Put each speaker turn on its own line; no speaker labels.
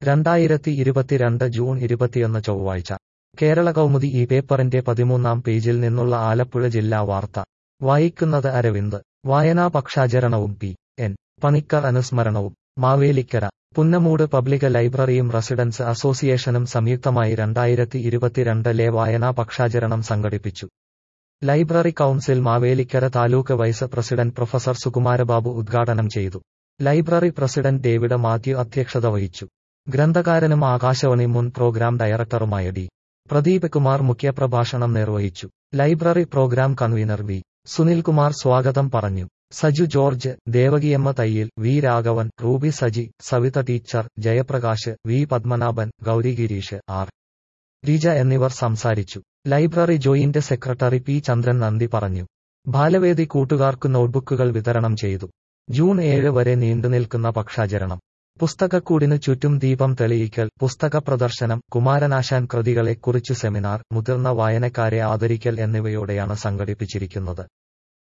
രണ്ടായിരത്തി ഇരുപത്തിരണ്ട് ജൂൺ ഇരുപത്തിയൊന്ന് ചൊവ്വാഴ്ച കേരള കൗമുദി ഈ പേപ്പറിന്റെ പതിമൂന്നാം പേജിൽ നിന്നുള്ള ആലപ്പുഴ ജില്ലാ വാർത്ത വായിക്കുന്നത് അരവിന്ദ് വായനാ പക്ഷാചരണവും പി എൻ പണിക്കർ അനുസ്മരണവും മാവേലിക്കര പുന്നമൂട് പബ്ലിക് ലൈബ്രറിയും റെസിഡൻസ് അസോസിയേഷനും സംയുക്തമായി രണ്ടായിരത്തി ഇരുപത്തിരണ്ടിലെ വായനാ പക്ഷാചരണം സംഘടിപ്പിച്ചു library council Mavelikkara taluk vice president professor Sukumarababu ഉദ്ഘാടനം ചെയ്തു ലൈബ്രറി പ്രസിഡന്റ് ഡേവിഡ് മാത്യു അധ്യക്ഷത വഹിച്ചു ഗ്രന്ഥകാരനും ആകാശവാണി മുൻ പ്രോഗ്രാം ഡയറക്ടറുമായ ഡി പ്രദീപ് കുമാർ മുഖ്യപ്രഭാഷണം നിർവഹിച്ചു library programme convener V Sunilkumar സ്വാഗതം പറഞ്ഞു Saju George Devakiyamma Thayyil V Raghavan Ruby Saji Savitha teacher Jayaprakash V Padmanabhan Gauri Girish R Reeja എന്നിവർ സംസാരിച്ചു library joint secretary P Chandran നന്ദി പറഞ്ഞു ബാലവേദി കൂട്ടുകാർക്ക് നോട്ട്ബുക്കുകൾ വിതരണം ചെയ്തു ജൂൺ ഏഴ് വരെ നീണ്ടുനിൽക്കുന്ന പക്ഷാചരണം പുസ്തകക്കൂടിനു ചുറ്റും ദീപം തെളിയിക്കൽ പുസ്തക പ്രദർശനം കുമാരനാശാൻ കൃതികളെക്കുറിച്ച് സെമിനാർ മുതിർന്ന വായനക്കാരെ ആദരിക്കൽ എന്നിവയോടെയാണ് സംഘടിപ്പിച്ചിരിക്കുന്നത്